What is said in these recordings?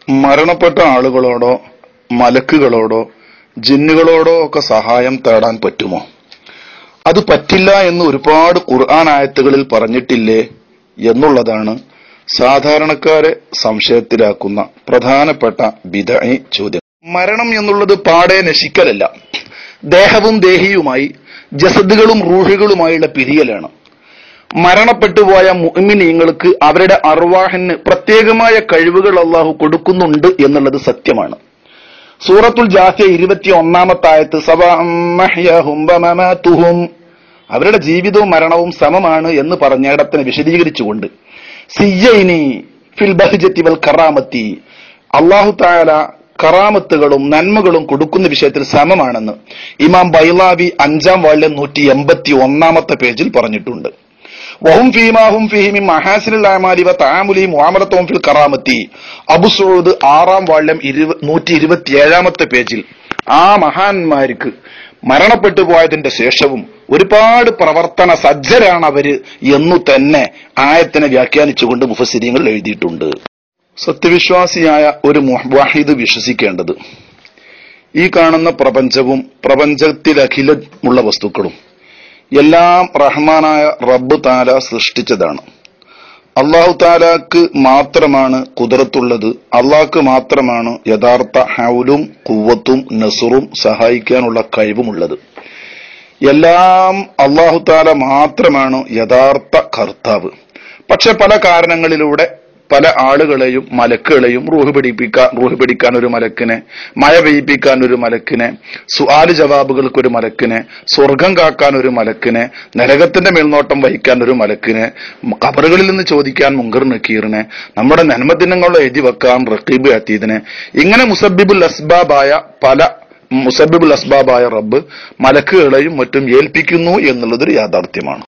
മരണപ്പെട്ട ആളുകളോടോ മലക്കുകളോടോ ജിന്നുകളോടോ ഒക്കെ സഹായം തേടാൻ പറ്റുമോ അത് പറ്റില്ല എന്ന് ഒരുപാട് ഖുർആൻ ആയത്തുകളിൽ പറഞ്ഞിട്ടില്ലേ എന്നുള്ളതാണ് സാധാരണക്കാരെ സംശയത്തിലാക്കുന്ന പ്രധാനപ്പെട്ട ബിദഈ ചോദ്യം മരണം എന്നുള്ളത് പാടെ നശിക്കലല്ല ദേഹവും ദേഹിയുമായി ജസദുകളും റൂഹുകളുമായുള്ള പിരിയലാണ് മരണപ്പെട്ടുപോയ മുഅ്മിനീങ്ങൾക്ക് അവരുടെ അർവാഹിന് പ്രത്യേകമായ കഴിവുകൾ അള്ളാഹു കൊടുക്കുന്നുണ്ട് എന്നുള്ളത് സത്യമാണ് സൂറത്തുൽ ജാസിയ ഇരുപത്തി ഒന്നാമത്തെ ആയത്ത് സബഹും അവരുടെ ജീവിതവും മരണവും സമമാണ് എന്ന് പറഞ്ഞിടത്തിനെ വിശദീകരിച്ചുകൊണ്ട് സിയ്യൈനി ഫിൽ ബഹ്ജത്തി വൽ കറാമത്തി അള്ളാഹു താല കറാമത്തുകളും നന്മകളും കൊടുക്കുന്ന വിഷയത്തിൽ സമമാണെന്ന് ഇമാം ബൈലാവി അഞ്ചാം വാള്യം നൂറ്റി എൺപത്തി ഒന്നാമത്തെ പേജിൽ പറഞ്ഞിട്ടുണ്ട് വഹും ഫീമാഹും ഫിഹിമി മഹാസിനുൽ അമാലി വ തആമുലി മുആമലത്തുഹും ഫിൽ കറാമത്തി അബു സഊദ് ആറാം വാള്യം നൂറ്റി ഇരുപത്തിയേഴാമത്തെ പേജിൽ ആ മഹാന്മാർക്ക് മരണപ്പെട്ടു പോയതിന്റെ ശേഷവും ഒരുപാട് പ്രവർത്തന സജ്ജരാണ് അവര് എന്നു തന്നെ ആയത്തിനെ വ്യാഖ്യാനിച്ചുകൊണ്ട് മുഫസിരിയങ്ങൾ എഴുതിയിട്ടുണ്ട് സത്യവിശ്വാസിയായ ഒരു മുവാഹിദ് വിശ്വസിക്കേണ്ടത് ഈ കാണുന്ന പ്രപഞ്ചവും പ്രപഞ്ചത്തിലഖിലമുള്ള വസ്തുക്കളും എല്ലാം റഹ്മാനായ റബ്ബ് താല സൃഷ്ടിച്ചതാണ് അള്ളാഹു താലാക്ക് മാത്രമാണ് കുതിരത്തുള്ളത് അള്ളാഹ്ക്ക് മാത്രമാണ് യഥാർത്ഥ ഹൗലും കുവ്വത്തും നസുറും സഹായിക്കാനുള്ള കഴിവുമുള്ളത് എല്ലാം അള്ളാഹു താല മാത്രമാണ് യഥാർത്ഥ കർത്താവ് പക്ഷെ പല കാരണങ്ങളിലൂടെ പല ആളുകളെയും മലക്കുകളെയും റൂഹ് പിടിപ്പിക്കാൻ റൂഹ് പിടിക്കാൻ ഒരു മലക്കിനെ മഴ പെയ്യിപ്പിക്കാൻ ഒരു മലക്കിനെ സുആല് ജവാബുകൾക്ക് ഒരു മലക്കിനെ സ്വർഗം കാക്കാൻ ഒരു മലക്കിനെ നരകത്തിന്റെ മേൽനോട്ടം വഹിക്കാൻ ഒരു മലക്കിനെ കബറുകളിൽ നിന്ന് ചോദിക്കാൻ മുങ്കർ നക്കീറിനെ നമ്മുടെ നന്മദിനങ്ങൾ എഴുതി വെക്കാൻ റക്കീബ് അത്തീദിനെ ഇങ്ങനെ മുസബിബുൽ അസ്ബാബായ പല മുസബിബുൽ അസ്ബാബായ റബ്ബ് മലക്കുകളെയും മറ്റും ഏൽപ്പിക്കുന്നു എന്നുള്ളതൊരു യാഥാർത്ഥ്യമാണ്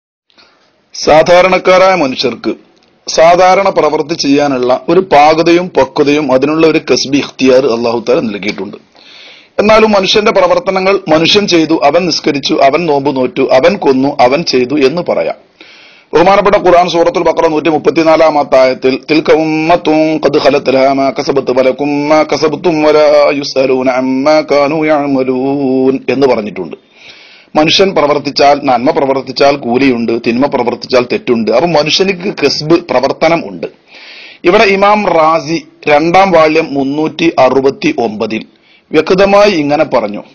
സാധാരണക്കാരായ മനുഷ്യർക്ക് സാധാരണ പ്രവൃത്തി ചെയ്യാനുള്ള ഒരു പാകതയും പക്വതയും അതിനുള്ള ഒരു കസ്ബി ഇഖ്തിയാർ അള്ളാഹു താല നൽകിയിട്ടുണ്ട് എന്നാലും മനുഷ്യന്റെ പ്രവർത്തനങ്ങൾ മനുഷ്യൻ ചെയ്തു അവൻ നിസ്കരിച്ചു അവൻ നോമ്പ് നോറ്റു അവൻ കൊന്നു അവൻ ചെയ്തു എന്ന് പറയാം ബഹുമാനപ്പെട്ട ഖുർആൻ സൂറത്തുൽ ബഖറ നൂറ്റി മുപ്പത്തിനാലാമത്തെ ആയത്തിൽ തിൽക ഉമ്മത്തും ഖദ് ഖലത് ലഹാ മാ കസബത്ത് വലക്കും മാ കസബത്തും വലാ യുസ്അലൂന അമ്മാ കാനൂ യഅമലൂൻ എന്ന് പറഞ്ഞിട്ടുണ്ട് മനുഷ്യൻ പ്രവർത്തിച്ചാൽ നന്മ പ്രവർത്തിച്ചാൽ കൂലിയുണ്ട് തിന്മ പ്രവർത്തിച്ചാൽ തെറ്റുണ്ട് അപ്പൊ മനുഷ്യനിക്ക് കസ്ബ് പ്രവർത്തനം ഉണ്ട് ഇവിടെ ഇമാം റാസി രണ്ടാം വാള്യം മുന്നൂറ്റി അറുപത്തി ഒമ്പതിൽ വ്യക്തമായി ഇങ്ങനെ പറഞ്ഞു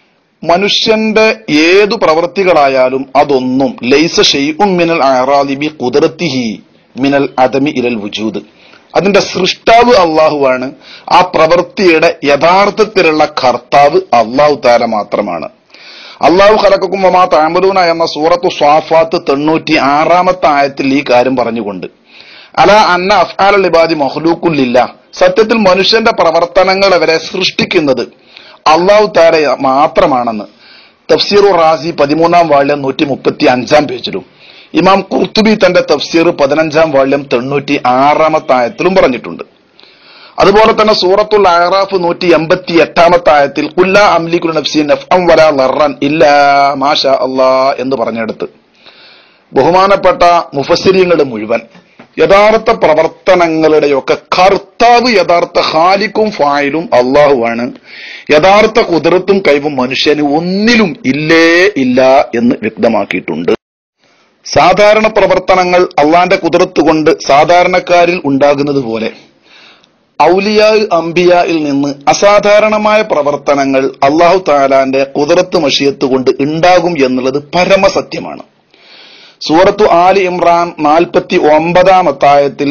മനുഷ്യന്റെ ഏതു പ്രവർത്തികളായാലും അതൊന്നും ലൈസ ഷെയ്ഉം മിനൽ അറാലിബി കുതിരത്തിഹി മിനൽ അദമി ഇലൽ വുജൂദ് അതിന്റെ സൃഷ്ടാവ് അള്ളാഹുവാണ് ആ പ്രവൃത്തിയുടെ യഥാർത്ഥത്തിലുള്ള കർത്താവ് അള്ളാഹു താര മാത്രമാണ് അള്ളാഹു ഖലക്കും വമാ താമലൂന എന്ന സൂറത്തു സ്വാഫാത്ത് തൊണ്ണൂറ്റി ആറാമത്തെ ആയത്തിൽ ഈ കാര്യം പറഞ്ഞുകൊണ്ട് അല അന്ന അഫ്ആൽ ഇബാദി മഹ്ലൂക്കുല്ലില്ല സത്യത്തിൽ മനുഷ്യന്റെ പ്രവർത്തനങ്ങൾ അവരെ സൃഷ്ടിക്കുന്നത് അള്ളാഹു താര മാത്രമാണെന്ന് തഫ്സീറു റാസി പതിമൂന്നാം വാള്യം നൂറ്റി മുപ്പത്തി അഞ്ചാം പേജിലും ഇമാം കുർത്തുബി തന്റെ തഫ്സീർ പതിനഞ്ചാം വാള്യം തൊണ്ണൂറ്റി ആറാമത്തെ ആയത്തിലും പറഞ്ഞിട്ടുണ്ട് അതുപോലെ തന്നെ സൂറത്തുൽ അഹറാഫ് നൂറ്റി എൺപത്തി എട്ടാമത്തെ ആയത്തിൽ കുല്ല അംലിഖുൽ നഫ്സി നഫ്അം വലാ ലറൻ ഇല്ലാ മാഷാ അല്ലാ എന്ന് പറഞ്ഞെടുത്ത് ബഹുമാനപ്പെട്ട മുഫസ്സിരിയങ്ങൾ മുഴുവൻ യഥാർത്ഥ പ്രവർത്തനങ്ങളുടെയൊക്കെ കർത്താവ് യഥാർത്ഥ ഹാലിക്കും ഫായിലും അള്ളാഹുവാണ് യഥാർത്ഥ കുതിരത്തും കഴിവും മനുഷ്യന് ഒന്നിലും ഇല്ലേ ഇല്ല എന്ന് വ്യക്തമാക്കിയിട്ടുണ്ട് സാധാരണ പ്രവർത്തനങ്ങൾ അള്ളാന്റെ കുതിരത്ത് കൊണ്ട് സാധാരണക്കാരിൽ ഉണ്ടാകുന്നത് പോലെ ഔലിയാ അംബിയായിൽ നിന്ന് അസാധാരണമായ പ്രവർത്തനങ്ങൾ അള്ളാഹു താലാന്റെ കുതിരത്ത് മഷിയത്ത് കൊണ്ട് ഉണ്ടാകും എന്നുള്ളത് പരമസത്യമാണ് സൂറത്തു ആലി ഇമ്രാൻ നാൽപ്പത്തി ഒമ്പതാമത്തായത്തിൽ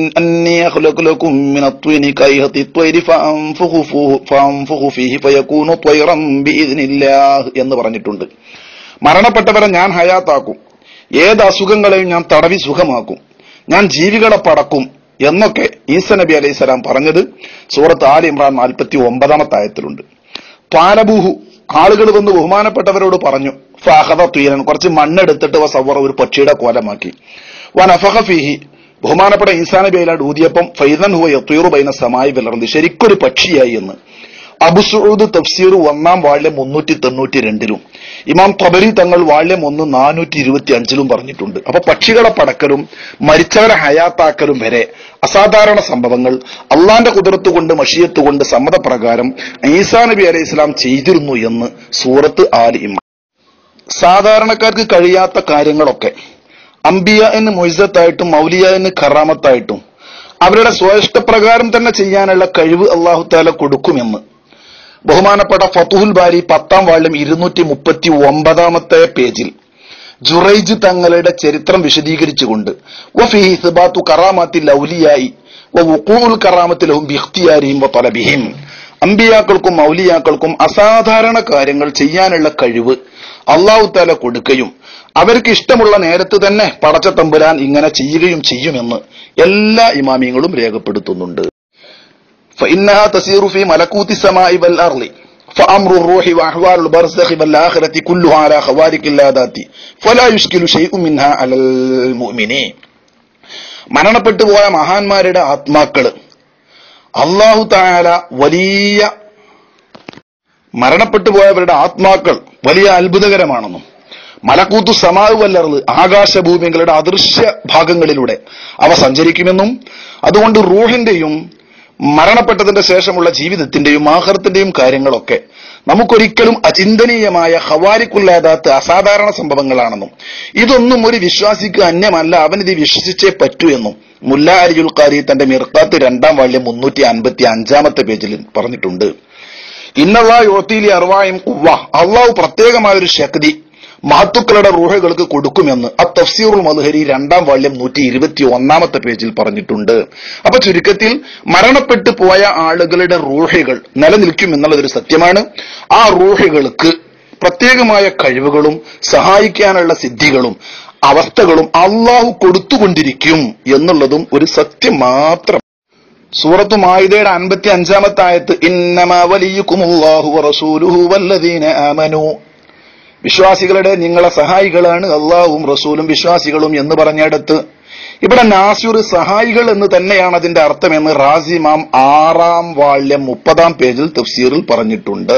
എന്ന് പറഞ്ഞിട്ടുണ്ട് മരണപ്പെട്ടവരെ ഞാൻ ഹയാത്താക്കും ഏത് അസുഖങ്ങളെയും ഞാൻ തടവി സുഖമാക്കും ഞാൻ ജീവികളെ പടക്കും എന്നൊക്കെ ഈസ നബി അലൈഹി സ്വലാം പറഞ്ഞത് സൂറത്ത് ആൽ ഇമ്രാൻ നാൽപ്പത്തി ഒമ്പതാമത്തെ ആയത്തിലുണ്ട് പാലബൂഹു ആളുകൾ വന്ന് ബഹുമാനപ്പെട്ടവരോട് പറഞ്ഞു ഫഹദ തുയരൻ കുറച്ച് മണ്ണെടുത്തിട്ട് സവറ ഒരു പക്ഷിയുടെ കോലമാക്കി വനഫഹ ഫിഹി ബഹുമാനപ്പെട്ട ഈസാ നബി അലാട് ഊതിയപ്പം ഫൈദൻ ഹുവ യത്തുയറു ബൈന സമായി വിളർന്നി ശരിക്കൊരു പക്ഷിയായി എന്ന് അബു സുഊദ് തഫ്സീർ ഒന്നാം വാള്യം മുന്നൂറ്റി തൊണ്ണൂറ്റി രണ്ടിലും ഇമാം തബരി തങ്ങൾ വാള്യം ഒന്ന് നാനൂറ്റി ഇരുപത്തി അഞ്ചിലും പറഞ്ഞിട്ടുണ്ട് അപ്പൊ പക്ഷികളെ പടക്കലും മരിച്ചവരെ ഹയാത്താക്കലും വരെ അസാധാരണ സംഭവങ്ങൾ അള്ളാന്റെ കുതിരത്ത് കൊണ്ട് മഷിയത്ത് കൊണ്ട് സമ്മതപ്രകാരം ഈസാ നബി അലൈഹി ഇസ്ലാം ചെയ്തിരുന്നു എന്ന് സൂറത്ത് ആൽ ഇമാം സാധാരണക്കാർക്ക് കഴിയാത്ത കാര്യങ്ങളൊക്കെ അംബിയ എന്ന് മൊയ്സത്തായിട്ടും മൗലിയ എന്ന് ഖറാമത്തായിട്ടും അവരുടെ സ്വയിഷ്ടപ്രകാരം തന്നെ ചെയ്യാനുള്ള കഴിവ് അള്ളാഹു താല കൊടുക്കുമെന്ന് ബഹുമാനപ്പെട്ട ഫതുഹുൽ ബാരി പത്താം വാള്യം ഇരുന്നൂറ്റി മുപ്പത്തി ഒമ്പതാമത്തെ പേജിൽ ജുറൈജ് തങ്ങളുടെ ചരിത്രം വിശദീകരിച്ചുകൊണ്ട് വഫിഹി ഇസ്ബാത്തു കറാമാത്തി ലൗലിയായി വഖൂഉൽ കറാമത്തി ലഹും ബിഖ്തിയാരിഹിം വതലബിഹിം അമ്പിയാക്കൾക്കും മൗലിയാക്കൾക്കും അസാധാരണ കാര്യങ്ങൾ ചെയ്യാനുള്ള കഴിവ് അള്ളാഹു താല കൊടുക്കുകയും അവർക്ക് ഇഷ്ടമുള്ള നേരത്ത് തന്നെ പടച്ച തമ്പുരാൻ ഇങ്ങനെ ചെയ്യുകയും ചെയ്യുമെന്ന് എല്ലാ ഇമാമിയങ്ങളും രേഖപ്പെടുത്തുന്നുണ്ട് فإنها تسير في ملكوت السماء والأرض فأمر الروح وأحوال البرزخ والآخرة كلها على خوارق اللادات فلا يشكل شيء منها على المؤمنين മരണപ്പെട്ടു പോയ മഹാന്മാരുടെ ആത്മാക്കള് അള്ളാഹു തായാല വലിയ മരണപ്പെട്ടു പോയവരുടെ ആത്മാക്കൾ വലിയ അത്ഭുതകരമാണെന്നും മലക്കൂത്തു സമാവ് വല്ലറത് ആകാശഭൂമികളുടെ അദൃശ്യ ഭാഗങ്ങളിലൂടെ അവ സഞ്ചരിക്കുമെന്നും അതുകൊണ്ട് റൂഹിന്റെയും മരണപ്പെട്ടതിന്റെ ശേഷമുള്ള ജീവിതത്തിന്റെയും ആഹാരത്തിന്റെയും കാര്യങ്ങളൊക്കെ നമുക്കൊരിക്കലും അചിന്തനീയമായ ഹവാരിക്കുല്ലാതാത്ത അസാധാരണ സംഭവങ്ങളാണെന്നും ഇതൊന്നും ഒരു വിശ്വാസിക്ക് അന്യമല്ല അവനിത് വിശ്വസിച്ചേ പറ്റൂ എന്നും മുല്ല അരിയുൽ ഖാരി തന്റെ മിർക്കാത്ത് രണ്ടാം വാള്യം മുന്നൂറ്റി അൻപത്തി അഞ്ചാമത്തെ പേജിൽ പറഞ്ഞിട്ടുണ്ട് ഇന്നല്ലാ യോത്തിയിലെ അറുവായും കുവ്വ അള്ളാഹു പ്രത്യേകമായ ഒരു ശക്തി മഹത്തുക്കളുടെ റൂഹകൾക്ക് കൊടുക്കുമെന്ന് ആ തഫ്സീറുൽ മധുഹരി രണ്ടാം വാള്യം നൂറ്റി ഇരുപത്തി ഒന്നാമത്തെ പേജിൽ പറഞ്ഞിട്ടുണ്ട് അപ്പൊ ചുരുക്കത്തിൽ മരണപ്പെട്ടു പോയ ആളുകളുടെ റൂഹകൾ നിലനിൽക്കും എന്നുള്ളതൊരു സത്യമാണ് ആ റൂഹകൾക്ക് പ്രത്യേകമായ കഴിവുകളും സഹായിക്കാനുള്ള സിദ്ധികളും അവസ്ഥകളും അള്ളാഹു കൊടുത്തുകൊണ്ടിരിക്കും എന്നുള്ളതും ഒരു സത്യം മാത്രം സൂറത്തു മായിദയുടെ അൻപത്തി അഞ്ചാമത്തെ ആയത്ത് ഇന്നമാ വലിയുക്കുമുല്ലാഹു റസൂലുഹു വല്ലദീന ആമനു വിശ്വാസികളുടെ നിങ്ങളെ സഹായികളാണ് അള്ളാഹുവും റസൂലും വിശ്വാസികളും എന്ന് പറഞ്ഞിടത്ത് ഇവിടെ നാസൂർ സഹായികൾ എന്ന് തന്നെയാണ് അതിന്റെ അർത്ഥമെന്ന് റാസിമാം ആറാം വാള്യം മുപ്പതാം പേജിൽ തഫ്സീറിൽ പറഞ്ഞിട്ടുണ്ട്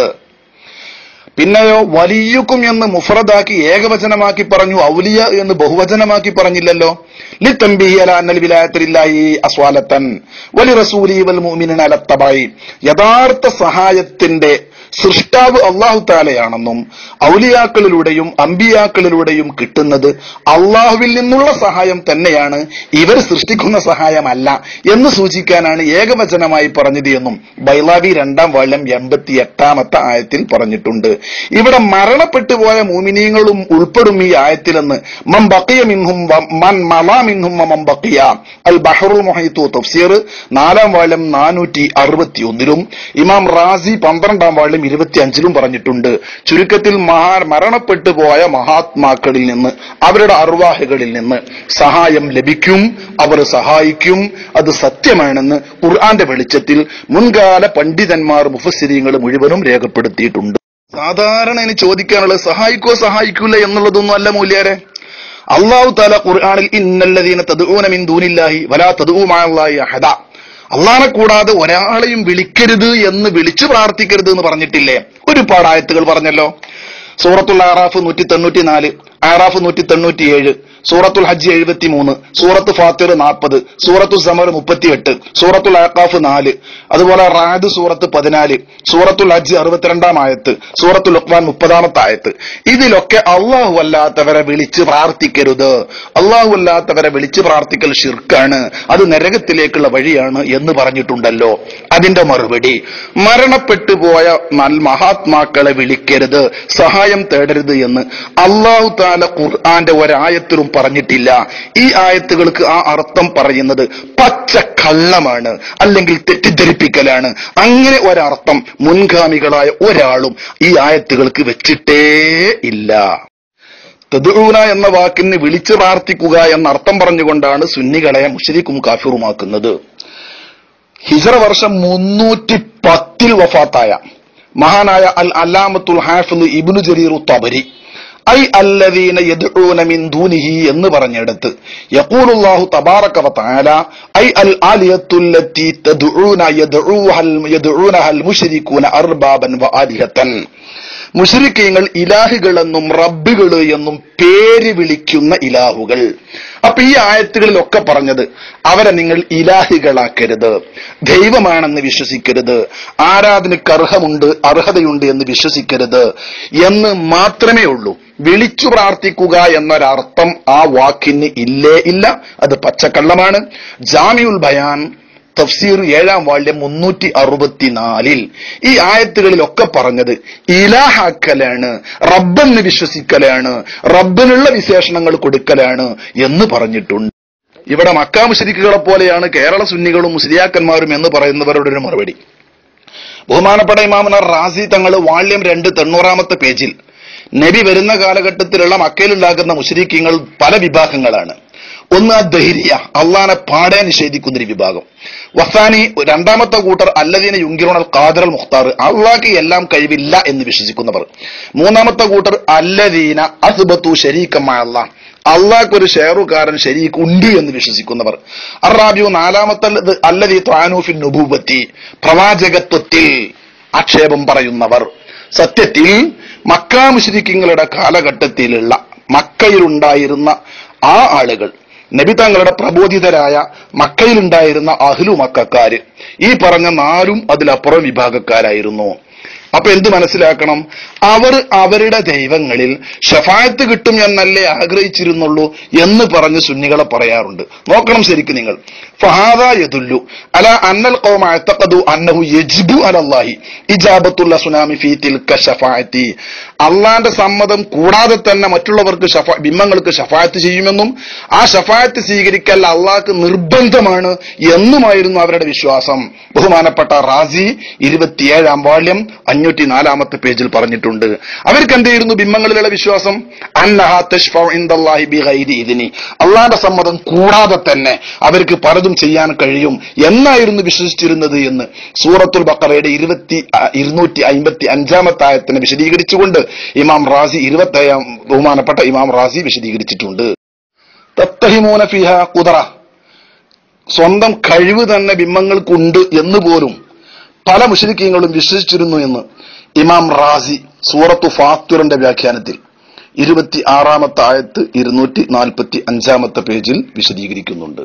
പിന്നെയോ വലിയുക്കും എന്ന് മുഫറദാക്കി ഏകവചനമാക്കി പറഞ്ഞു ഔലിയ എന്ന് ബഹുവചനമാക്കി പറഞ്ഞില്ലല്ലോ ലിത്തംബിഹി അല അന്നൽ വിലായത്തിലില്ലായി അസ്വാലത്തൻ വലി റസൂലി വൽ മുഅ്മിനിന അലത്തബായി യഥാർത്ഥ സഹായത്തിന്റെ സൃഷ്ടാവ് അള്ളാഹു താലയാണെന്നും ഔലിയാക്കളിലൂടെയും അമ്പിയാക്കളിലൂടെയും കിട്ടുന്നത് അള്ളാഹുവിൽ നിന്നുള്ള സഹായം തന്നെയാണ് ഇവർ സൃഷ്ടിക്കുന്ന സഹായമല്ല എന്ന് സൂചിക്കാനാണ് ഏകവചനമായി പറഞ്ഞത് എന്നും ബൈലാവി രണ്ടാം വാള്യം എൺപത്തി എട്ടാമത്തെ ആയത്തിൽ പറഞ്ഞിട്ടുണ്ട് ഇവിടെ മരണപ്പെട്ടു പോയ മൂമിനീങ്ങളും ഉൾപ്പെടും ഈ ആയത്തിലെന്ന് മം ബക്കിയ മിൻഹും വ- മൻ മലാ മിൻഹും വ മം ബക്കിയ അൽ ബഹറുൽ മൊഹീത്തു തഫ്സീർ നാലാം വാള്യം നാനൂറ്റി അറുപത്തി ഒന്നിലും ഇമാം റാസി പന്ത്രണ്ടാം വാള്യം ഇരുപത്തി അഞ്ചിലും പറഞ്ഞിട്ടുണ്ട് ചുരുക്കത്തിൽ മഹാ മരണപ്പെട്ടു പോയ മഹാത്മാക്കളിൽ നിന്ന് അവരുടെ അർവാഹുകളിൽ നിന്ന് സഹായം ലഭിക്കും അവർ സഹായിക്കും അത് സത്യമാണെന്ന് ഖുർആന്റെ വെളിച്ചത്തിൽ മുൻകാല പണ്ഡിതന്മാർ മുഫസ്സിരിങ്ങൾ മുഴുവനും രേഖപ്പെടുത്തിയിട്ടുണ്ട് സാധാരണ ഇനി ചോദിക്കാനുള്ളത് സഹായിക്കോ സഹായിക്കൂല എന്നുള്ളതൊന്നും അല്ല മൂല്യാരെ അള്ളാഹു താല ഖുർആനിൽ ഇന്നല്ലദീന തദ്ഊന മിൻ ദൂനില്ലാഹി വലാ തദ്ഊ മഅല്ലാഹി അഹദ അള്ളാനെ കൂടാതെ ഒരാളെയും വിളിക്കരുത് എന്ന് വിളിച്ചു പ്രാർത്ഥിക്കരുത് എന്ന് പറഞ്ഞിട്ടില്ലേ ഒരുപാട് ആയത്തുകൾ പറഞ്ഞല്ലോ സൂറത്തുൽ ആറാഫ് നൂറ്റി തൊണ്ണൂറ്റി നാല് ആറാഫ് നൂറ്റി തൊണ്ണൂറ്റിയേഴ് സൂറത്തുൽ ഹജ്ജ് എഴുപത്തി മൂന്ന് സൂറത്ത് ഫാത്തിർ നാൽപ്പത് സൂറത്തു സമർ മുപ്പത്തിയെട്ട് സൂറത്തുൽ ആക്കാഫ് നാല് അതുപോലെ റാദ് സൂറത്ത് പതിനാല് സൂറത്തുൽ ഹജ്ജ് അറുപത്തിരണ്ടാം ആയത്ത് സൂറത്തുൽ ലുക്മാൻ മുപ്പതാമത്തെ ആയത്ത് ഇതിലൊക്കെ അള്ളാഹു അല്ലാത്തവരെ വിളിച്ച് പ്രാർത്ഥിക്കരുത് അള്ളാഹു അല്ലാത്തവരെ വിളിച്ച് പ്രാർത്ഥിക്കൽ ഷിർക്കാണ് അത് നരകത്തിലേക്കുള്ള വഴിയാണ് എന്ന് പറഞ്ഞിട്ടുണ്ടല്ലോ അതിന്റെ മറുപടി മരണപ്പെട്ടു പോയ നൽ മഹാത്മാക്കളെ വിളിക്കരുത് സഹായം തേടരുത് എന്ന് അള്ളാഹു താല ഖുർആന്റെ ഒരായത്തിലും പറഞ്ഞിട്ടില്ല ഈ ആയത്തുകൾക്ക് ആ അർത്ഥം പറയുന്നത് പച്ച കള്ളമാണ് അല്ലെങ്കിൽ തെറ്റിദ്ധരിപ്പിക്കലാണ് അങ്ങനെ ഒരർത്ഥം മുൻഗാമികളായ ഒരാളും ഈ ആയത്തുകൾക്ക് വെച്ചിട്ടേ ഇല്ല തദ്ഊന എന്ന വാക്കിന് വിളിച്ചു പ്രാർത്ഥിക്കുക എന്ന അർത്ഥം പറഞ്ഞുകൊണ്ടാണ് സുന്നികളെ മുഷരിക്കും കാഫിറുമാക്കുന്നത് ഹിജറ വർഷം മുന്നൂറ്റി പത്തിൽ വഫാത്തായ മഹാനായ അൽ അല്ലാമത്തുൽ ഹാഫിദ് ഇബ്നു ജരീർ തബരി ഐ അല്ലദീന യദ്ഊന മിൻ ദൂനിഹി എന്ന് പറഞ്ഞിടത്ത് യഖൂലുല്ലാഹു തബാറക വതആല ഐ അൽ ആലിയത്തുല്ലത്തി തദ്ഊന യദ്ഊഹൽ യദ്ഊനഹൽ മുശ്രികൂന അർബാബൻ വആലിഹത്തൻ മുഷരിക്കീങ്ങൾ ഇലാഹുകളെന്നും റബ്ബുകൾ എന്നും പേര് വിളിക്കുന്ന ഇലാഹുകൾ അപ്പൊ ഈ ആയത്തുകളിലൊക്കെ പറഞ്ഞത് അവരെ നിങ്ങൾ ഇലാഹികളാക്കരുത് ദൈവമാണെന്ന് വിശ്വസിക്കരുത് ആരാധനയ്ക്ക് അർഹമുണ്ട് അർഹതയുണ്ട് എന്ന് വിശ്വസിക്കരുത് എന്ന് മാത്രമേ ഉള്ളൂ വിളിച്ചു പ്രാർത്ഥിക്കുക എന്നൊരർത്ഥം ആ വാക്കിന് ഇല്ലേ ഇല്ല അത് പച്ചക്കള്ളമാണ് ജാമിയുൽ ബയാൻ തഫ്സീർ ഏഴാം വാള്യം മുന്നൂറ്റി അറുപത്തിനാലിൽ ഈ ആയത്തുകളിലൊക്കെ പറഞ്ഞത് ഇലാഹാക്കലാണ് റബ്ബെന്ന് വിശ്വസിക്കലാണ് റബ്ബിനുള്ള വിശേഷണങ്ങൾ കൊടുക്കലാണ് എന്ന് പറഞ്ഞിട്ടുണ്ട് ഇവിടെ മക്കാ മുഷരിക്കുകളെ പോലെയാണ് കേരള സുന്നികളും മുസ്ലിയാക്കന്മാരും എന്ന് പറയുന്നവരുടെ ഒരു മറുപടി ബഹുമാനപ്പെട്ട ഇമാമന റാസി തങ്ങൾ വാള്യം രണ്ട് തൊണ്ണൂറാമത്തെ പേജിൽ നബി വരുന്ന കാലഘട്ടത്തിലുള്ള മക്കയിലുണ്ടാക്കുന്ന മുഷരിക്കങ്ങൾ പല വിഭാഗങ്ങളാണ് ഒന്ന് ആ ധൈര്യ അള്ളാനെ പാടെ നിഷേധിക്കുന്ന ഒരു വിഭാഗം വസാനി രണ്ടാമത്തെ കൂട്ടർ അല്ലദീന യുങ്കിറോണൽ ഖാദിറൽ മുഖ്താർ അള്ളാഹ്ക്ക് എല്ലാം കഴിവില്ല എന്ന് വിശ്വസിക്കുന്നവർ മൂന്നാമത്തെ കൂട്ടർ അല്ലദീന അസ്ബത്തു ശരീക്കമായ അള്ളാഹ് അള്ളാഹ്ക്ക് ഒരു ഷെയറുകാരൻ ശരീക്ക് ഉണ്ട് എന്ന് വിശ്വസിക്കുന്നവർ അറാബിയു നാലാമത്തെ അല്ലദീ ത്വാനൂഫിൻ നുബൂബത്തി പ്രവാചകത്വത്തിൽ ആക്ഷേപം പറയുന്നവർ സത്യത്തിൽ മക്കാ മുശ്രിക്കിങ്ങളുടെ കാലഘട്ടത്തിലുള്ള മക്കയിലുണ്ടായിരുന്ന ആ ആളുകൾ നബി തങ്ങളുടെ പ്രബോധിതരായ മക്കയിലുണ്ടായിരുന്ന അഹ്ലു മക്കാര് ഈ പറഞ്ഞ നാലും അതിലപ്പുറം വിഭാഗക്കാരായിരുന്നു അപ്പൊ എന്ത് മനസ്സിലാക്കണം അവർ അവരുടെ ദൈവങ്ങളിൽ ഷഫായത്ത് കിട്ടും എന്നല്ലേ ആഗ്രഹിച്ചിരുന്നുള്ളൂ എന്ന് പറഞ്ഞ് സുന്നികളെ പറയാറുണ്ട് നോക്കണം ശരിക്കും നിങ്ങൾ ഫഹാദ യദുല്ലു അല അന്നൽ ഖൗമ അഅ്തഖദു അന്നഹു യജ്ബു അലല്ലാഹി ഇജാബത്തുള്ള സുനാമി ഫീ തിൽക ഷഫാഅത്തി അള്ളാന്റെ സമ്മതം കൂടാതെ തന്നെ മറ്റുള്ളവർക്ക് ഷഫ ബിംബങ്ങൾക്ക് ഷഫായത്ത് ചെയ്യുമെന്നും ആ ഷഫായത്ത് സ്വീകരിക്കൽ അള്ളാഹ്ക്ക് നിർബന്ധമാണ് എന്നുമായിരുന്നു അവരുടെ വിശ്വാസം ബഹുമാനപ്പെട്ട റാസി ഇരുപത്തിയേഴാം വാള്യം അഞ്ഞൂറ്റി നാലാമത്തെ പേജിൽ പറഞ്ഞിട്ടുണ്ട് അവർക്ക് എന്തായിരുന്നു ബിംബങ്ങളിലുള്ള വിശ്വാസം അന്നഹാ തശ്ഫഉ ഇൻദല്ലാഹി ബിഗൈരി ഇദ്നി അള്ളാന്റെ സമ്മതം കൂടാതെ തന്നെ അവർക്ക് പലതും ചെയ്യാൻ കഴിയും എന്നായിരുന്നു വിശ്വസിച്ചിരുന്നത് എന്ന് സൂറത്തുൽ ബക്കറയുടെ ഇരുപത്തി ഇരുന്നൂറ്റി അമ്പത്തി അഞ്ചാമത്തെ ആയത്തിനെ വിശദീകരിച്ചുകൊണ്ട് ഇമാം റാസി ഇരുപത്തേഴാം ബഹുമാനപ്പെട്ട ഇമാം റാസി വിശദീകരിച്ചിട്ടുണ്ട് തത്തഹിമൂന ഫിഹ കുതറ സ്വന്തം കഴിവ് തന്നെ ബിംബങ്ങൾക്കുണ്ട് എന്ന് പോലും പല മുഷരിക്കീങ്ങളും വിശ്വസിച്ചിരുന്നു എന്ന് ഇമാം റാസി സൂറത്തു ഫാത്തിറിന്റെ വ്യാഖ്യാനത്തിൽ ഇരുപത്തി ആറാമത്തെ ആയത്ത് ഇരുന്നൂറ്റി നാൽപ്പത്തി അഞ്ചാമത്തെ പേജിൽ വിശദീകരിക്കുന്നുണ്ട്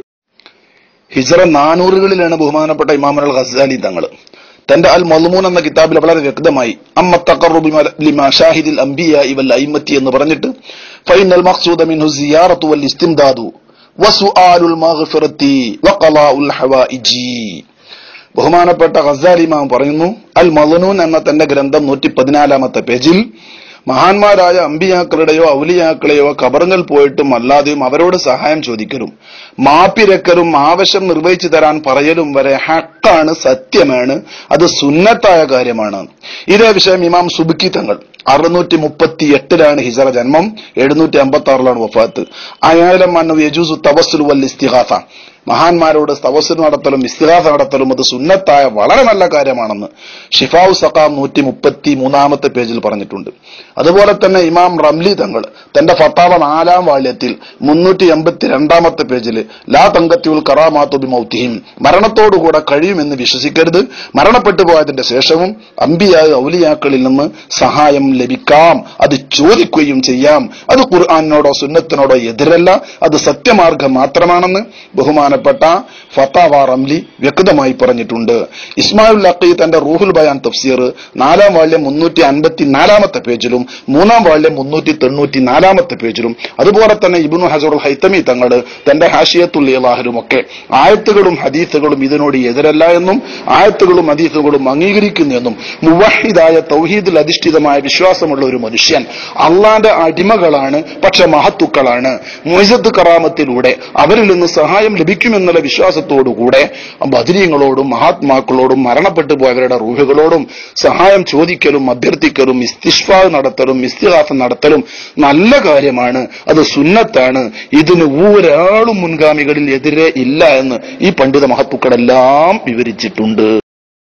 ഹിജറ നാനൂറുകളിലാണ് ബഹുമാനപ്പെട്ട ഇമാമുൽ ഖസാലി തങ്ങൾ തന്റെ അൽ മൽമൂൻ എന്ന കിതാബിൽ വളരെ വ്യക്തമായി അമ്മ തഖറുബി ലിമാ ഷാഹിദിൽ അംബിയ ഇവൽ അയിമത്തി എന്ന് പറഞ്ഞിട്ട് ഫൈനൽ മഖ്സൂദ മിൻഹു സിയാറത്തു വൽ ഇസ്തിംദാദു വസുആലുൽ മഗ്ഫിറത്തി വഖളാഉൽ ഹവായിജി ബഹുമാനപ്പെട്ട ഖസാലി ഇമാം പറയുന്നു അൽ മലനൂൻ എന്ന തന്റെ ഗ്രന്ഥം നൂറ്റി പതിനാലാമത്തെ പേജിൽ മഹാന്മാരായ അമ്പിയാക്കളുടെയോ ഔലിയാക്കളെയോ കബറുകൾ പോയിട്ടും അല്ലാതെയും അവരോട് സഹായം ചോദിക്കലും മാപ്പിരക്കലും ആവശ്യം നിർവഹിച്ചു തരാൻ പറയലും വരെ ഹക്കാണ് സത്യമാണ് അത് സുന്നത്തായ കാര്യമാണ് ഇതേ വിഷയം ഇമാം സുബുക്കി തങ്ങൾ അറുന്നൂറ്റി മുപ്പത്തി എട്ടിലാണ് ഹിജറ ജന്മം എഴുന്നൂറ്റി അമ്പത്തി ആറിലാണ് വഫാത്ത് അയാളം മന്നു യജൂസു തവസ്സുൽ വൽ ഇസ്തിഹാസ മഹാന്മാരോട് തവസ്സുൽ നടത്തലും ഇസ്തിഹാസ നടത്തലും അത് സുന്നത്തായ വളരെ നല്ല കാര്യമാണെന്ന് ഷിഫാവു സഖാം നൂറ്റി മുപ്പത്തി മൂന്നാമത്തെ പേജിൽ പറഞ്ഞിട്ടുണ്ട് അതുപോലെ തന്നെ ഇമാം റംലി തങ്ങൾ തന്റെ ഫത്താവ നാലാം വാള്യത്തിൽ മുന്നൂറ്റി എൺപത്തി രണ്ടാമത്തെ പേജിൽ ലാ തങ്കത്യുൽ കറാമാത്തു ബി മൗത്തിഹിം മരണത്തോടുകൂടെ കഴിയുമെന്ന് വിശ്വസിക്കരുത് മരണപ്പെട്ടു പോയതിന്റെ ശേഷവും അമ്പിയായ ഔലിയാക്കളിൽ നിന്ന് സഹായം ലഭിക്കാം അത് ചോദിക്കുകയും ചെയ്യാം അത് ഖുർആാനിനോടോ സുന്നത്തിനോടോ എതിരല്ല അത് സത്യമാർഗം മാത്രമാണെന്ന് ബഹുമാനപ്പെട്ട ഫത്താവ റംലി വ്യക്തമായി പറഞ്ഞിട്ടുണ്ട് ഇസ്മായിൽ അഖി തന്റെ റൂഹുൽ ബയാൻ തഫ്സീർ നാലാം വാള്യം മുന്നൂറ്റി അൻപത്തി നാലാമത്തെ പേജിലും മൂന്നാം വാള്യം മുന്നൂറ്റി തൊണ്ണൂറ്റി നാലാമത്തെ പേജിലും അതുപോലെ തന്നെ ഇബിനു ഹസറുൽ ഹൈത്തമി തങ്ങൾ തന്റെ ഹാഷിയത്തുൽ ഇലാഹരും ഒക്കെ ആയത്തുകളും ഹദീസുകളും ഇതിനോട് എതിരല്ല എന്നും ആയത്തുകളും ഹദീസുകളും അംഗീകരിക്കുന്നു എന്നും മുവഹിദായ തൗഹീദിൽ അധിഷ്ഠിതമായ വിശ്വാസമുള്ള ഒരു മനുഷ്യൻ അള്ളാന്റെ അടിമകളാണ് പക്ഷെ മഹത്തുക്കളാണ് മുഹിസത്ത് കറാമത്തിലൂടെ അവരിൽ നിന്ന് സഹായം ലഭിക്കുമെന്നുള്ള വിശ്വാസത്തോടുകൂടെ ബദരീങ്ങളോടും മഹാത്മാക്കളോടും മരണപ്പെട്ടു പോയവരുടെ റൂഹുകളോടും സഹായം ചോദിക്കലും അഭ്യർത്ഥിക്കലും ഇസ്തിഷ്ഫാ നടത്തലും ഇസ്തിഹാസം നടത്തലും നല്ല കാര്യമാണ് അത് സുന്നത്താണ് ഇതിന് ഒരാളും മുൻഗാമികളിൽ എതിരെ ഇല്ല എന്ന് ഈ പണ്ഡിത മഹത്തുക്കളെല്ലാം വിവരിച്ചിട്ടുണ്ട്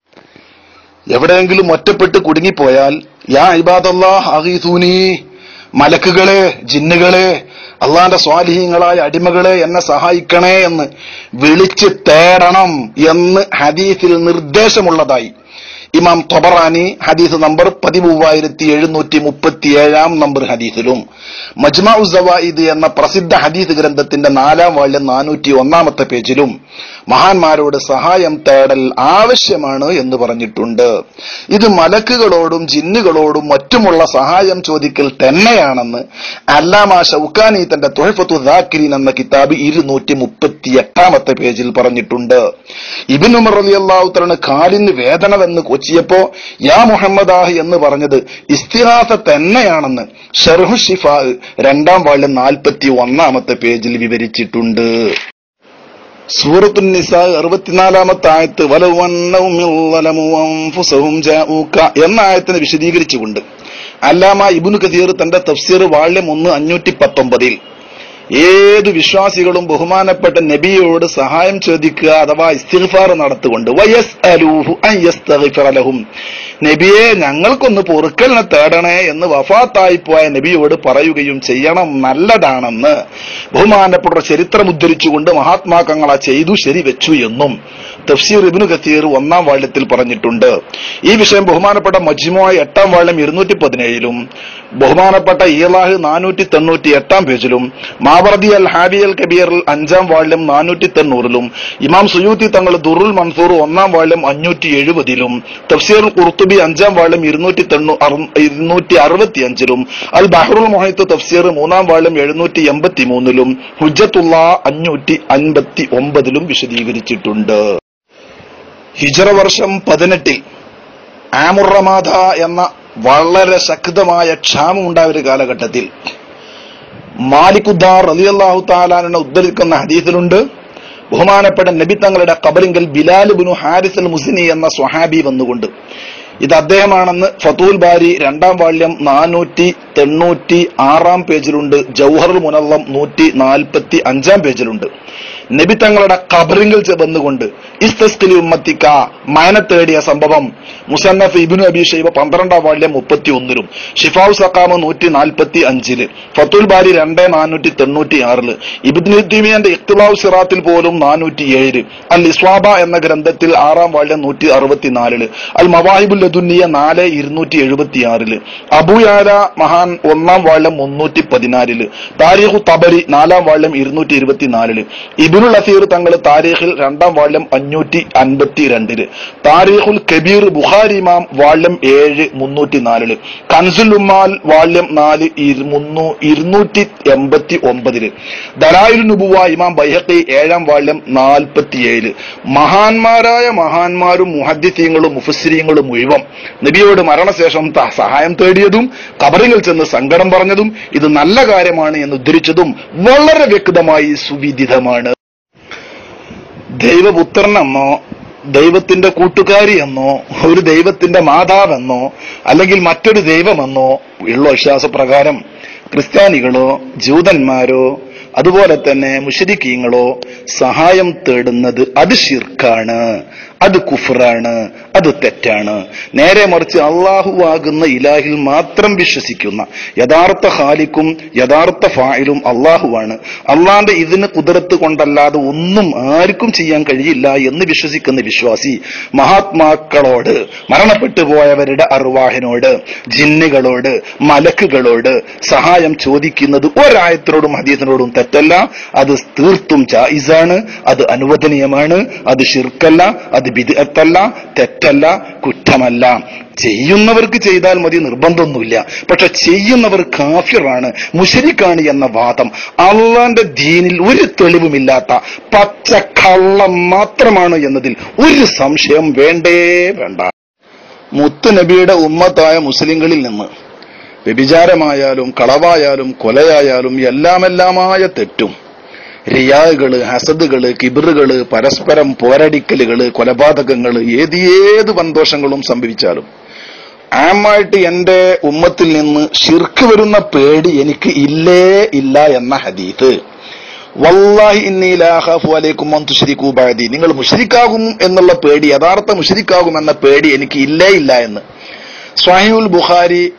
എവിടെയെങ്കിലും ഒറ്റപ്പെട്ട് കുടുങ്ങിപ്പോയാൽ യാ ഇബാദല്ലാഹ് അഗീസൂനി മലക്കുകളെ ജിന്നുകളെ അള്ളാന്റെ സ്വാലിഹീങ്ങളായ അടിമകളെ എന്നെ സഹായിക്കണേ എന്ന് വിളിച്ച് തേടണം എന്ന് ഹദീസിൽ നിർദ്ദേശമുള്ളതായി ഇമാം തൊബറാനി ഹദീസ് നമ്പർ പതിമൂവായിരത്തി എഴുന്നൂറ്റി മുപ്പത്തി ഏഴാം നമ്പർ ഹദീസിലും മജ്മാഉ സവായിദ് എന്ന പ്രസിദ്ധ ഹദീസ് ഗ്രന്ഥത്തിന്റെ നാലാം വാള്യം നാനൂറ്റി ഒന്നാമത്തെ പേജിലും മഹാന്മാരോട് സഹായം തേടൽ ആവശ്യമാണ് എന്ന് പറഞ്ഞിട്ടുണ്ട് ഇത് മലക്കുകളോടും ജിന്നുകളോടും മറ്റുമുള്ള സഹായം ചോദിക്കൽ തന്നെയാണെന്ന് അല്ലാമ ഷൗക്കാനി തന്റെ തൊഹഫത്തു ദാക്കിരീൻ എന്ന കിതാബ് ഇരുന്നൂറ്റി മുപ്പത്തി എട്ടാമത്തെ പേജിൽ പറഞ്ഞിട്ടുണ്ട് ഇബിൻ ഉമർ അലി അള്ളാഹുത്തലാണ് കാലിന് വേദനവെന്ന് കൊച്ചിയപ്പോ യാ മുഹമ്മദാഹ് എന്ന് പറഞ്ഞത് ഇസ്തിഹാസ തന്നെയാണെന്ന് ഷർഹു ഷിഫാ രണ്ടാം വാള്യം നാൽപ്പത്തി ഒന്നാമത്തെ പേജിൽ വിവരിച്ചിട്ടുണ്ട് സൂറത്തു നിസാ അറുപത്തിനാലാമത്തെ ആയത്ത് വലവന്നവും അൻഫുസഹും ജാഊക എന്ന ആയത്തിനെ വിശദീകരിച്ചുകൊണ്ട് അല്ലാമ ഇബുനു കസീർ തന്റെ തഫ്സീർ വാള്യം ഒന്ന് അഞ്ഞൂറ്റി പത്തൊമ്പതിൽ ഏത് വിശ്വാസികളും ബഹുമാനപ്പെട്ട നബിയോട് സഹായം ചോദിക്കുക അഥവാ ഇസ്തിഗ്ഫാർ നടത്തുകൊണ്ട് വയസ് അലൂഹു ലഹും നബിയെ ഞങ്ങൾക്കൊന്ന് പൊറുക്കലിനെ തേടണേ എന്ന് വഫാത്തായി പോയ നബിയോട് പറയുകയും ചെയ്യണം നല്ലതാണെന്ന് ബഹുമാനപ്പെട്ട ചരിത്രം ഉദ്ധരിച്ചുകൊണ്ട് മഹാത്മാക്കങ്ങളെ ചെയ്തു ശരിവെച്ചു എന്നും തഫ്സീർ ഇബ്നു കസീർ ഒന്നാം വാള്യത്തിൽ പറഞ്ഞിട്ടുണ്ട് ഈ വിഷയം ബഹുമാനപ്പെട്ട മജ്മുആയ എട്ടാം വാള്യം ഇരുന്നൂറ്റി പതിനേഴിലും ബഹുമാനപ്പെട്ട ഈലാഹ് നാനൂറ്റി തൊണ്ണൂറ്റി എട്ടാം പേജിലും മാവർദി അൽ ഹാബി അൽ കബീറിൽ അഞ്ചാം വാള്യം നാനൂറ്റി തൊണ്ണൂറിലും ഇമാം സുയൂത്തി തങ്ങൾ ദുറുൽ മൻസൂർ ഒന്നാം വാള്യം അഞ്ഞൂറ്റി എഴുപതിലും തഫ്സീർ ഖുർത്തുബി അഞ്ചാം വാള്യം ഇരുന്നൂറ്റി തൊണ്ണൂ ഇരുന്നൂറ്റി അറുപത്തി അഞ്ചിലും അൽ ബഹറുൽ മൊഹീത്ത് തഫ്സീർ മൂന്നാം വാള്യം എഴുന്നൂറ്റി എൺപത്തി മൂന്നിലും ഹുജ്ജത്തുള്ള അഞ്ഞൂറ്റി അൻപത്തി ഒമ്പതിലും വിശദീകരിച്ചിട്ടുണ്ട് ഹിജറ വർഷം പതിനെട്ടിൽ ആമുറമാധ എന്ന വളരെ ശക്തമായ ക്ഷാമം ഉണ്ടായ ഒരു കാലഘട്ടത്തിൽ മാലിക്കുദ്ദാർ റലിയല്ലാഹു താലാനെ ഉദ്ധരിക്കുന്ന ഹദീസിലുണ്ട് ബഹുമാനപ്പെട്ട നബി തങ്ങളുടെ കബറിങ്കൽ ബിലാൽ ബിനു ഹാരിസ് അൽ മുസിനി എന്ന സ്വഹാബി വന്നുകൊണ്ട് ഇത് അദ്ദേഹമാണെന്ന് ഫതൂൽ ബാരി രണ്ടാം വാള്യം നാനൂറ്റി തൊണ്ണൂറ്റി ആറാം പേജിലുണ്ട് ജൗഹറുൽ മുനല്ലം നൂറ്റി നാൽപ്പത്തി അഞ്ചാം പേജിലുണ്ട് നബി തങ്ങളുടെ കബറിങ്കിൽ വന്നുകൊണ്ട് ഇസ്തസ്കിലി ഉമ്മത്തിക്ക മയന തേടിയ സംഭവം മുസന്നഫ് ഇബിനു അബി ഷൈബ പന്ത്രണ്ടാം വാള്യം മുപ്പത്തി ഒന്നിലും ഷിഫാവ് സക്കാമ് നൂറ്റി നാൽപ്പത്തി അഞ്ചില് ഫത്തുൽ ബാരി രണ്ട് നാനൂറ്റി തൊണ്ണൂറ്റി ആറില് ഇബിദ്നുദ്ദീമിയന്റെ ഇഖ്തിലാവ് സിറാത്തിൽ പോലും നാനൂറ്റി ഏഴില് അൽ ഇസ്വാബ എന്ന ഗ്രന്ഥത്തിൽ ആറാം വാള്യം നൂറ്റി അറുപത്തിനാലില് അൽ മവാഹിബുൽ ലദുന്നിയ നാല് ഇരുന്നൂറ്റി എഴുപത്തി ആറില് അബുയാല മഹാൻ ഒന്നാം വാള്യം മുന്നൂറ്റി പതിനാലില് താരിഖു തബരി നാലാം വാള്യം ഇരുന്നൂറ്റി ഇരുപത്തിനാലില് ഇബിനുൽ അസീർ തങ്ങൾ താരീഖിൽ രണ്ടാം വാള്യം അഞ്ഞൂറ്റി അൻപത്തി രണ്ടില് താരീഖുൽ കബീർ ബുഖാരി ഇമാം വാള്യം ഏഴ് മുന്നൂറ്റി നാലില് കൻസുൽ ഉമ്മാൽ വാള്യം നാല് ഇരു- മുന്നൂ- ഇരുന്നൂറ്റി എൺപത്തി ഒമ്പതില് ദലായിൽ നുബുവ ഇമാം ബൈഹഖി ഏഴാം വാള്യം നാൽപ്പത്തിയേഴ് മഹാന്മാരായ മഹാന്മാരും മുഹദ്ദിസീങ്ങളും മുഫസ്സിരീങ്ങളും മുഴുവൻ നബിയോട് മരണശേഷം ത- സഹായം തേടിയതും കബറിൽ ചെന്ന് സങ്കടം പറഞ്ഞതും ഇത് നല്ല കാര്യമാണ് എന്ന് ഉദ്ധരിച്ചതും വളരെ വ്യക്തമായി സുവിദിതമാണ് ദൈവപുത്രനെന്നോ ദൈവത്തിന്റെ കൂട്ടുകാരി എന്നോ ഒരു ദൈവത്തിന്റെ മാതാവെന്നോ അല്ലെങ്കിൽ മറ്റൊരു ദൈവമെന്നോ ഉള്ള വിശ്വാസപ്രകാരം ക്രിസ്ത്യാനികളോ ജൂതന്മാരോ അതുപോലെ തന്നെ മുഷരിക്കീങ്ങളോ സഹായം തേടുന്നത് അത് ഷിർക്കാണ് അത് കുഫറാണ് അത് തെറ്റാണ് നേരെ മറിച്ച് അള്ളാഹുവാകുന്ന ഇലാഹിൽ മാത്രം വിശ്വസിക്കുന്ന യഥാർത്ഥ ഹാലിക്കും യഥാർത്ഥ ഫായിലും അള്ളാഹുവാണ് അള്ളാന്റെ ഇതിന് കുതിരത്ത് കൊണ്ടല്ലാതെ ഒന്നും ആർക്കും ചെയ്യാൻ കഴിയില്ല എന്ന് വിശ്വസിക്കുന്ന വിശ്വാസി മഹാത്മാക്കളോട് മരണപ്പെട്ടു പോയവരുടെ അറുവാഹിനോട് ജിന്നുകളോട് മലക്കുകളോട് സഹായം ചോദിക്കുന്നത് ഒരായത്തിനോടും ഹദീസിനോടും തെറ്റല്ല അത് തീർത്തും ജായിസാണ് അത് അനുവദനീയമാണ് അത് ഷിർക്കല്ല അത് ബിദ്അത്തല്ല തെറ്റല്ല കുറ്റമല്ല ചെയ്യുന്നവർക്ക് ചെയ്താൽ മതി നിർബന്ധമൊന്നുമില്ല പക്ഷെ ചെയ്യുന്നവർ കാഫിറാണ് മുഷരിക്കാണ് എന്ന വാദം അള്ളാന്റെ ദീനിൽ ഒരു തെളിവുമില്ലാത്ത പച്ച കള്ളം മാത്രമാണ് എന്നതിൽ ഒരു സംശയം വേണ്ടേ വേണ്ട മുത്തുനബിയുടെ ഉമ്മത്തായ മുസ്ലിങ്ങളിൽ നിന്ന് വ്യഭിചാരമായാലും കളവായാലും കൊലയായാലും എല്ലാമെല്ലാമായ തെറ്റും റിയാകള് ഹസദുകള് കിബിറുകള് പരസ്പരം പോരടിക്കലുകള് കൊലപാതകങ്ങള് ഏത് ഏത് വൻദോഷങ്ങളും സംഭവിച്ചാലും ആമായിട്ട് എന്റെ ഉമ്മത്തിൽ നിന്ന് ഷിർക്ക് വരുന്ന പേടി എനിക്ക് ഇല്ലേ ഇല്ല എന്ന ഹദീത്ത് വല്ലാഹി ഇന്നി ലാ ഖാഫു അലൈക്കും അൻ തുശ്രികൂ ബഅദി നിങ്ങൾ മുശ്രിക്കാകും എന്നുള്ള പേടി യഥാർത്ഥ മുശ്രിക്കാകും എന്ന പേടി എനിക്ക് ഇല്ലേ ഇല്ല എന്ന് സ്വഹീഉൽ ബുഖാരി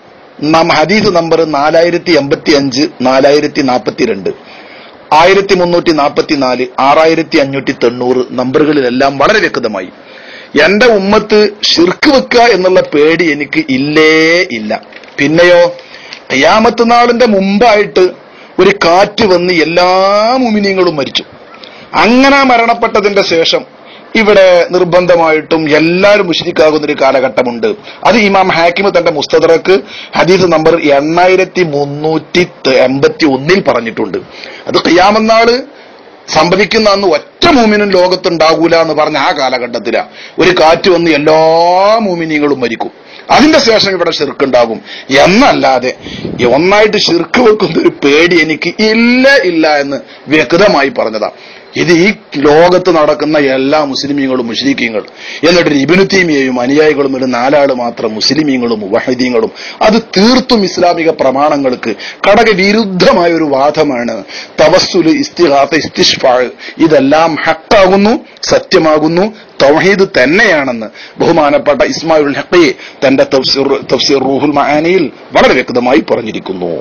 നാം ഹദീസ് നമ്പർ നാലായിരത്തി എൺപത്തി അഞ്ച് നാലായിരത്തി നാൽപ്പത്തിരണ്ട് ആയിരത്തി മുന്നൂറ്റി നാൽപ്പത്തി നാല് ആറായിരത്തി അഞ്ഞൂറ്റി തൊണ്ണൂറ് നമ്പറുകളിലെല്ലാം വളരെ വ്യക്തമായി എന്റെ ഉമ്മത്ത് ഷിർക്ക് വെക്കുക എന്നുള്ള പേടി എനിക്ക് ഇല്ലേ ഇല്ല പിന്നെയോ ഖിയാമത്ത് നാളിന്റെ മുമ്പായിട്ട് ഒരു കാറ്റ് വന്ന് എല്ലാ മുമിനിയങ്ങളും മരിച്ചു അങ്ങനെ മരണപ്പെട്ടതിന്റെ ശേഷം ഇവിടെ നിർബന്ധമായിട്ടും എല്ലാവരും മുഷിരിക്കാകുന്ന ഒരു കാലഘട്ടമുണ്ട് അത് ഇമാം ഹാക്കിം തന്റെ മുസ്തദറക്ക് ഹദീസ് നമ്പർ എണ്ണായിരത്തി മുന്നൂറ്റി എൺപത്തി ഒന്നിൽ പറഞ്ഞിട്ടുണ്ട് അത് ഖിയാമന്നാള് സംഭവിക്കുന്ന അന്ന് ഒറ്റ മൂമിനും ലോകത്തുണ്ടാകൂല എന്ന് പറഞ്ഞ ആ കാലഘട്ടത്തിലാ ഒരു കാറ്റ് വന്ന് എല്ലാ മൂമിനിയങ്ങളും മരിക്കും അതിന്റെ ശേഷം ഇവിടെ ഷിർക്കുണ്ടാകും എന്നല്ലാതെ ഈ ഒന്നായിട്ട് ഷിർക്ക് വെക്കുന്ന ഒരു പേടി എനിക്ക് ഇല്ല ഇല്ല എന്ന് വ്യക്തമായി പറഞ്ഞതാ ഇത് ഈ ലോകത്ത് നടക്കുന്ന എല്ലാ മുസ്ലിമീങ്ങളും മുഷ്രീഖീങ്ങൾ എന്നിട്ട് ഇബിനു തീമിയയും അനുയായികളും ഒരു നാലാള് മാത്രം മുസ്ലിമീങ്ങളും വഹദീങ്ങളും അത് തീർത്തും ഇസ്ലാമിക പ്രമാണങ്ങൾക്ക് കടക വിരുദ്ധമായ ഒരു വാദമാണ് തവസ്സുല് ഇസ്തിഹാത്ത ഇസ്തിഷ്ഫാ ഇതെല്ലാം ഹക്കാകുന്നു സത്യമാകുന്നു തൗഹീദ് തന്നെയാണെന്ന് ബഹുമാനപ്പെട്ട ഇസ്മായിൽ ഹക്കി തന്റെ തഫ്സീർ തഫ്സീർ റൂഹുൽ മഹാനിയിൽ വളരെ വ്യക്തമായി പറഞ്ഞിരിക്കുന്നു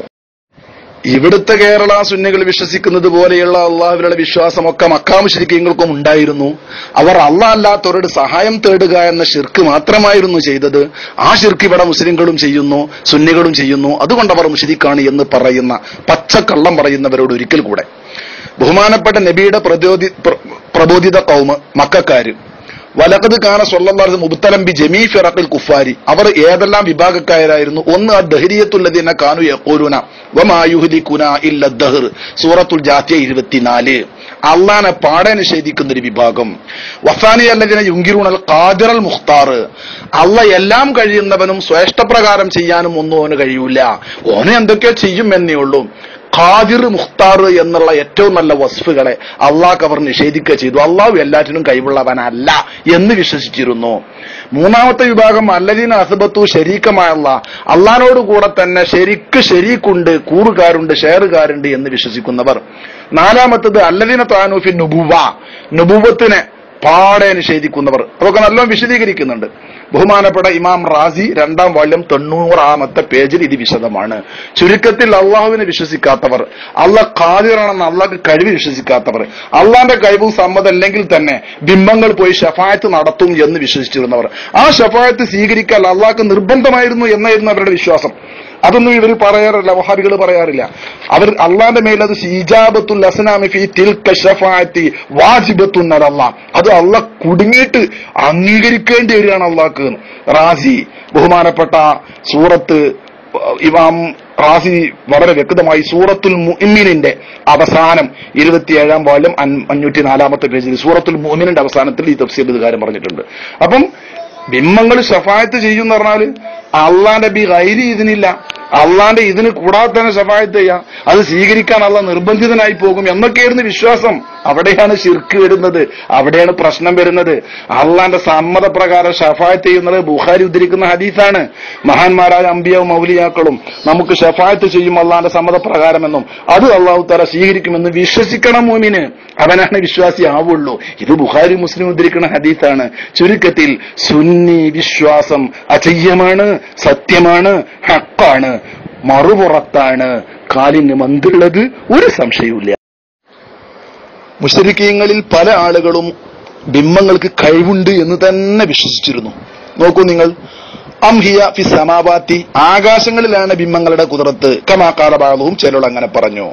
ഇവിടുത്തെ കേരള സുന്നികൾ വിശ്വസിക്കുന്നത് പോലെയുള്ള അള്ളാഹുവിലുള്ള വിശ്വാസമൊക്കെ മക്കാമുശരിക്കങ്ങൾക്കും ഉണ്ടായിരുന്നു അവർ അള്ളാഹ് അല്ലാത്തവരോട് സഹായം തേടുക എന്ന ഷിർക്ക് മാത്രമായിരുന്നു ചെയ്തത് ആ ഷിർക്ക് ഇവിടെ മുസ്ലിങ്ങളും ചെയ്യുന്നു സുന്നികളും ചെയ്യുന്നു അതുകൊണ്ട് അവർ മുഷരിക്കാണ് എന്ന് പറയുന്ന പച്ചക്കള്ളം പറയുന്നവരോട് ഒരിക്കൽ കൂടെ ബഹുമാനപ്പെട്ട നബിയുടെ പ്രചോദി പ്ര- പ്രബോധിത കൗമ് മക്കാര് വലക്കത് കാന സ്വല്ലാസ് മുബ്തലം ബി ജമീ ഫിറഖിൽ കുഫാരി അവർ ഏതെല്ലാം വിഭാഗക്കാരായിരുന്നു ഒന്ന് ദഹരിയത്തുള്ളതിനെ കാനു യഖൂലുന വമായുഹ്ലികുന ഇല്ല ദഹർ സൂറത്തുൽ ജാത്തിയ ഇരുപത്തിനാല് അള്ളാനെ പാടെ നിഷേധിക്കുന്ന ഒരു വിഭാഗം വഫാനി അല്ലതിനെ യുങ്കിറൂണൽ ഖാദിറൽ മുഖ്താർ അള്ള എല്ലാം കഴിയുന്നവനും ശ്രേഷ്ഠപ്രകാരം ചെയ്യാനും ഒന്നും അവന് കഴിയൂല ഓന് എന്തൊക്കെയോ ചെയ്യും എന്നേ ഉള്ളൂ ഖാദിർ മുഖ്താർ എന്നുള്ള ഏറ്റവും നല്ല വസ്ഫുകളെ അള്ളാഹ് അവർ നിഷേധിക്കുക ചെയ്തു അള്ളാഹു എല്ലാറ്റിനും കഴിവുള്ളവനല്ല എന്ന് വിശ്വസിച്ചിരുന്നു മൂന്നാമത്തെ വിഭാഗം അല്ലദീന അസബത്തു ശരീക്കമായല്ല അള്ളഹാനോട് കൂടെ തന്നെ ശരിക്ക് ശരീക്കുണ്ട് കൂറുകാരുണ്ട് ഷെയറുകാരുണ്ട് എന്ന് വിശ്വസിക്കുന്നവർ നാലാമത്തത് അല്ലദീന താനൂഫി നുബുവ നുബുവത്തിനെ പാടെ നിഷേധിക്കുന്നവർ അതൊക്കെ നല്ലോണം വിശദീകരിക്കുന്നുണ്ട് ബഹുമാനപ്പെട്ട ഇമാം റാസി രണ്ടാം വാള്യം തൊണ്ണൂറാമത്തെ പേജിൽ ഇത് വിശദമാണ് ചുരുക്കത്തിൽ അള്ളാഹുവിനെ വിശ്വസിക്കാത്തവർ അള്ളാഹ് ഖാദിറാണെന്ന് അള്ളാഹ്ക്ക് കഴിവ് വിശ്വസിക്കാത്തവർ അള്ളാന്റെ കഴിവും സമ്മതമല്ലെങ്കിൽ തന്നെ ബിംബങ്ങൾ പോയി ഷഫായത്ത് നടത്തും എന്ന് വിശ്വസിച്ചിരുന്നവർ ആ ഷഫായത്ത് സ്വീകരിക്കാൻ അള്ളാഹ്ക്ക് നിർബന്ധമായിരുന്നു എന്നായിരുന്നു അവരുടെ വിശ്വാസം അതൊന്നും ഇവർ പറയാറില്ല വഹാബികൾ പറയാറില്ല അവർ അള്ളാന്റെ മേൽ അത് ഈജാബത്തുൽ അസ്നാമി ഫി തിൽക ഷഫാഅത്തി വാജിബത്തുൻ അലല്ലാ അത് അള്ളാഹ് കുടുങ്ങിയിട്ട് അംഗീകരിക്കേണ്ടി വരികയാണ് അള്ളാഹ്ക്ക് റാസി ബഹുമാനപ്പെട്ട സൂറത്ത് ഇമാം റാസി വളരെ വ്യക്തമായി സൂറത്തുൽ മുഅ്മിനിന്റെ അവസാനം ഇരുപത്തിയേഴാം വാല്യം അഞ്ഞൂറ്റി നാലാമത്തെ പേജിൽ സൂറത്തുൽ മുഅ്മിനിന്റെ അവസാനത്തിൽ ഈ തഫ്സീൽ ഇത് കാര്യം പറഞ്ഞിട്ടുണ്ട് അപ്പം ബിംബങ്ങൾ ഷഫായത്ത് ചെയ്യും എന്ന് പറഞ്ഞാല് അള്ളാന്റെ ബി ഗൈരി ഇതിനില്ല അള്ളാന്റെ ഇതിന് കൂടാതെ തന്നെ ഷഫായത്ത് ചെയ്യാം അത് സ്വീകരിക്കാൻ അള്ള നിർബന്ധിതനായി പോകും എന്നൊക്കെയായിരുന്നു വിശ്വാസം അവിടെയാണ് ശിർക്ക് വരുന്നത് അവിടെയാണ് പ്രശ്നം വരുന്നത് അള്ളാന്റെ സമ്മതപ്രകാരം ഷഫായത്ത് ചെയ്യുന്നത് ബുഖാരി ഉദ്ധരിക്കുന്ന ഹദീസാണ് മഹാന്മാരായ അമ്പിയാവും മൗലിയാക്കളും നമുക്ക് ഷഫായത്ത് ചെയ്യും അള്ളാന്റെ സമ്മതപ്രകാരമെന്നും അത് അള്ളാഹു താല സ്വീകരിക്കുമെന്ന് വിശ്വസിക്കണം മോമിന് അവനാണ് വിശ്വാസി ആവുള്ളൂ ഇത് ബുഖാരി മുസ്ലിം ഉദ്ധരിക്കുന്ന ഹദീസാണ് ചുരുക്കത്തിൽ സുന്നി വിശ്വാസം അചയ്യമാണ് സത്യമാണ് ഹക്കാണ് മറുപുറത്താണ് കാലിന് മന്തുള്ളത് ഒരു സംശയവുമില്ല മുഷരിക്കീങ്ങളിൽ പല ആളുകളും ബിംബങ്ങൾക്ക് കഴിവുണ്ട് എന്ന് തന്നെ വിശ്വസിച്ചിരുന്നു നോക്കൂ നിങ്ങൾ അംഹിയ ഫി സമാവാത്തി ആകാശങ്ങളിലാണ് ബിംബങ്ങളുടെ കുതിരത്ത് കമാകാലഭാഗവും ചിലർ അങ്ങനെ പറഞ്ഞു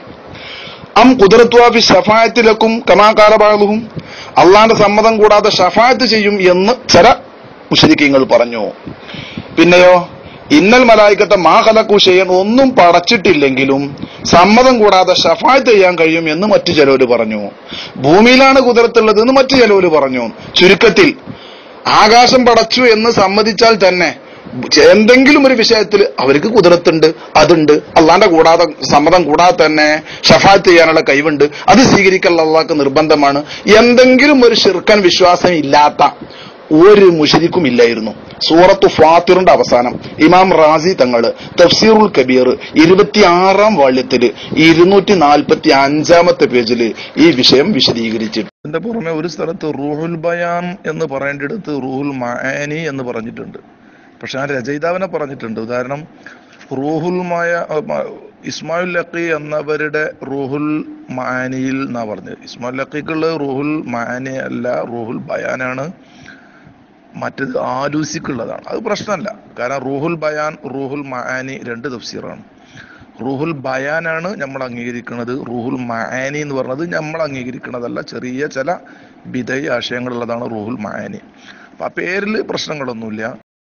അം കുതിരത്വ ഫി ഷഫായത്തിലക്കും കമാകാലഭാഗവും അള്ളാന്റെ സമ്മതം കൂടാതെ ഷഫായത്ത് ചെയ്യും എന്ന് ചില മുഷരിക്കീങ്ങൾ പറഞ്ഞു പിന്നെയോ ഇന്നൽ മലായിക്കത്തെ മാ കലക്കു ചെയ്യാൻ ഒന്നും പടച്ചിട്ടില്ലെങ്കിലും സമ്മതം കൂടാതെ ഷഫായത്ത് ചെയ്യാൻ കഴിയും എന്ന് മറ്റു ചിലവര് പറഞ്ഞു ഭൂമിയിലാണ് കുതിരത്തുള്ളത് എന്ന് മറ്റു ചിലവര് പറഞ്ഞു ചുരുക്കത്തിൽ ആകാശം പടച്ചു എന്ന് സമ്മതിച്ചാൽ തന്നെ എന്തെങ്കിലും ഒരു വിഷയത്തിൽ അവർക്ക് കുതിരത്തുണ്ട് അതുണ്ട് അള്ളാന്റെ കൂടാതെ സമ്മതം കൂടാതെ തന്നെ ഷഫാത്ത് ചെയ്യാനുള്ള കഴിവുണ്ട് അത് സ്വീകരിക്കൽ അള്ളാഹ്ക്ക് നിർബന്ധമാണ് എന്തെങ്കിലും ഒരു ഷിർക്കൻ വിശ്വാസം ഇല്ലാത്ത ഒരു മുഷരിക്കും ഇല്ലായിരുന്നു സൂറത്ത് ഫാത്തിറിന്റെ അവസാനം ഇമാം റാസി തങ്ങള് തഫ്സീറുൽ കബീർ ഇരുപത്തിയാറാം വാള്യത്തില് ഇരുന്നൂറ്റി നാൽപ്പത്തി അഞ്ചാമത്തെ പേജില് ഈ വിഷയം വിശദീകരിച്ചിട്ടുണ്ട് അതിന്റെ പുറമെ ഒരു സ്ഥലത്ത് റൂഹുൽ ബയാൻ എന്ന് പറയേണ്ടിടത്ത് റൂഹുൽ മഅനി എന്ന് പറഞ്ഞിട്ടുണ്ട് പക്ഷെ ആ രചയിതാവിനെ പറഞ്ഞിട്ടുണ്ട് ഉദാഹരണം റൂഹുൽ മായ ഇസ്മായിൽ ലക്കി എന്നവരുടെ റൂഹുൽ മാനിയിൽ എന്നാ പറഞ്ഞത് ഇസ്മായിൽ ലക്കിക്കുള്ള റൂഹുൽ മാനി അല്ല റൂഹുൽ ബയാനാണ് മറ്റത് ആലൂസിക്കുള്ളതാണ് അത് പ്രശ്നമല്ല കാരണം റൂഹുൽ ബയാൻ റൂഹുൽ മാനി രണ്ട് തഫ്സീറാണ് റൂഹുൽ ബയാനാണ് നമ്മൾ അംഗീകരിക്കുന്നത് റൂഹുൽ മാനി എന്ന് പറഞ്ഞത് നമ്മൾ അംഗീകരിക്കുന്നതല്ല ചെറിയ ചില വിധേയ ആശയങ്ങളുള്ളതാണ് റൂഹുൽ മാനി അപ്പൊ ആ പേരിൽ പ്രശ്നങ്ങളൊന്നുമില്ല